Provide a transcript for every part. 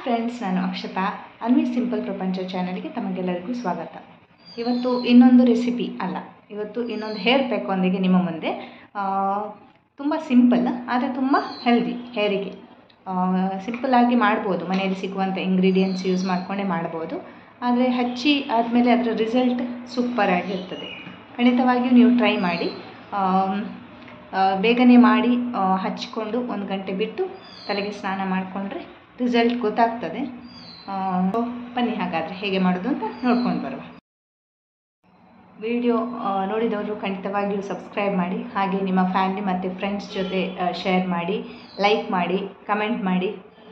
friends ನಾನು Akshata Anvi simple ಪ್ರಪಂಚ ಚಾನಲ್ಗೆ ತಮಗೆಲ್ಲರಿಗೂ ಸ್ವಾಗತ ಇವತ್ತು ಇನ್ನೊಂದು ರೆಸಿಪಿ ಅಲ್ಲ ಇವತ್ತು ಇನ್ನೊಂದು ಹೇರ್ ಪ್ಯಾಕೊಂದಿಗೆ ನಿಮ್ಮ ಮುಂದೆ ತುಂಬ ಸಿಂಪಲ್ ಆದರೆ ತುಂಬ ಹೆಲ್ದಿ ಹೇರಿಗೆ ಸಿಂಪಲ್ಲಾಗಿ ಮಾಡ್ಬೋದು ಮನೆಯಲ್ಲಿ ಸಿಗುವಂಥ ಇಂಗ್ರೀಡಿಯೆಂಟ್ಸ್ ಯೂಸ್ ಮಾಡಿಕೊಂಡೇ ಮಾಡ್ಬೋದು ಆದರೆ ಹಚ್ಚಿ ಆದಮೇಲೆ ಅದರ ರಿಸಲ್ಟ್ ಸೂಪರ್ ಆಗಿರ್ತದೆ ಖಂಡಿತವಾಗಿಯೂ ನೀವು ಟ್ರೈ ಮಾಡಿ ಆಮ್, ಆ, ಬೇಗನೆ ಮಾಡಿ ಆ, ಹಚ್ಕೊಂಡು ಒಂದು ಗಂಟೆ ಬಿಟ್ಟು ತಲೆಗೆ ಸ್ನಾನ ಮಾಡಿಕೊಂಡ್ರೆ ರಿಸಲ್ಟ್ ಗೊತ್ತಾಗ್ತದೆ ಆ, ಬನ್ನಿ ಹಾಗಾದರೆ ಹೇಗೆ ಮಾಡೋದು ಅಂತ ನೋಡ್ಕೊಂಡು ಬರುವ ವಿಡಿಯೋ ನೋಡಿದವರು ಖಂಡಿತವಾಗಿಯೂ ಸಬ್ಸ್ಕ್ರೈಬ್ ಮಾಡಿ ಹಾಗೆ ನಿಮ್ಮ ಫ್ಯಾಮಿಲಿ ಮತ್ತು ಫ್ರೆಂಡ್ಸ್ ಜೊತೆ ಶೇರ್ ಮಾಡಿ ಲೈಕ್ ಮಾಡಿ ಕಮೆಂಟ್ ಮಾಡಿ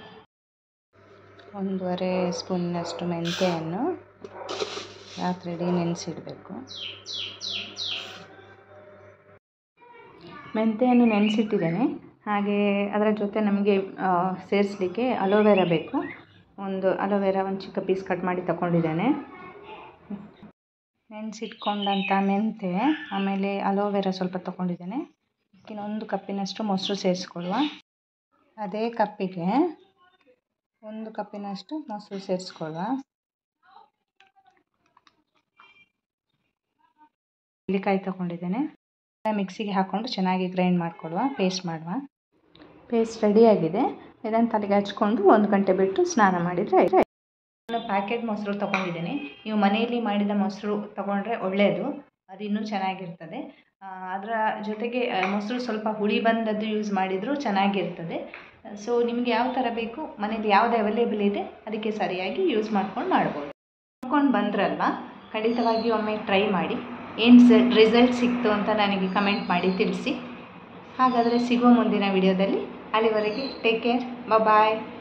ಒಂದೂವರೆ ಸ್ಪೂನ್ನಷ್ಟು ಮೆಂತ್ಯವನ್ನು ರಾತ್ರಿ ಇಡೀ ನೆನೆಸಿಡಬೇಕು ಮೆಂತೆಯನ್ನು ನೆನೆಸಿಟ್ಟಿದ್ದೇನೆ ಹಾಗೆ ಅದರ ಜೊತೆ ನಮಗೆ ಸೇರಿಸಲಿಕ್ಕೆ ಅಲೋವೆರಾ ಬೇಕು ಒಂದು ಅಲೋವೆರಾ ಒಂದು ಚಿಕ್ಕ ಪೀಸ್ ಕಟ್ ಮಾಡಿ ತಗೊಂಡಿದ್ದೇನೆ ನೆನೆಸಿಟ್ಕೊಂಡಂಥ ಮೆಂತೆ ಆಮೇಲೆ ಅಲೋವೆರಾ ಸ್ವಲ್ಪ ತೊಗೊಂಡಿದ್ದೇನೆ ಇನ್ನೊಂದು ಕಪ್ಪಿನಷ್ಟು ಮೊಸರು ಸೇರಿಸ್ಕೊಳ್ಳುವ ಅದೇ ಕಪ್ಪಿಗೆ ಒಂದು ಕಪ್ಪಿನಷ್ಟು ಮೊಸರು ಸೇರಿಸ್ಕೊಳ್ಳುವ ನೆಲ್ಲಿಕಾಯಿ ತೊಗೊಂಡಿದ್ದೇನೆ ಮಿಕ್ಸಿಗೆ ಹಾಕ್ಕೊಂಡು ಚೆನ್ನಾಗಿ ಗ್ರೈಂಡ್ ಮಾಡಿಕೊಡುವ ಪೇಸ್ಟ್ ಮಾಡುವ ಪೇಸ್ಟ್ ರೆಡಿಯಾಗಿದೆ ಇದನ್ನು ತಲೆಗೆ ಹಚ್ಕೊಂಡು ಒಂದು ಗಂಟೆ ಬಿಟ್ಟು ಸ್ನಾನ ಮಾಡಿದರೆ ಆಯ್ತು ನಾನು ಪ್ಯಾಕೆಟ್ ಮೊಸರು ತೊಗೊಂಡಿದ್ದೇನೆ ನೀವು ಮನೆಯಲ್ಲಿ ಮಾಡಿದ ಮೊಸರು ತೊಗೊಂಡ್ರೆ ಒಳ್ಳೆಯದು ಅದು ಇನ್ನೂ ಚೆನ್ನಾಗಿರ್ತದೆ ಆ, ಅದರ ಜೊತೆಗೆ ಆ, ಮೊಸರು ಸ್ವಲ್ಪ ಹುಳಿ ಬಂದದ್ದು ಯೂಸ್ ಮಾಡಿದರೂ ಚೆನ್ನಾಗಿರ್ತದೆ ಸೊ ನಿಮಗೆ ಯಾವ ಥರ ಬೇಕು ಮನೇಲಿ ಯಾವ್ದು ಅವೈಲೇಬಲ್ ಇದೆ ಅದಕ್ಕೆ ಸರಿಯಾಗಿ ಯೂಸ್ ಮಾಡ್ಕೊಂಡು ಮಾಡ್ಬೋದು ಮಾಡ್ಕೊಂಡು ಬಂದ್ರಲ್ವಾ ಖಂಡಿತವಾಗಿ ಒಮ್ಮೆ ಟ್ರೈ ಮಾಡಿ ಏನು ರಿಸಲ್ಟ್ ಸಿಕ್ತು ಅಂತ ನನಗೆ ಕಮೆಂಟ್ ಮಾಡಿ ತಿಳಿಸಿ ಹಾಗಾದರೆ ಸಿಗುವ ಮುಂದಿನ ವಿಡಿಯೋದಲ್ಲಿ ಅಲ್ಲಿವರೆಗೆ ಟೇಕ್ ಕೇರ್ ಬಾಯ್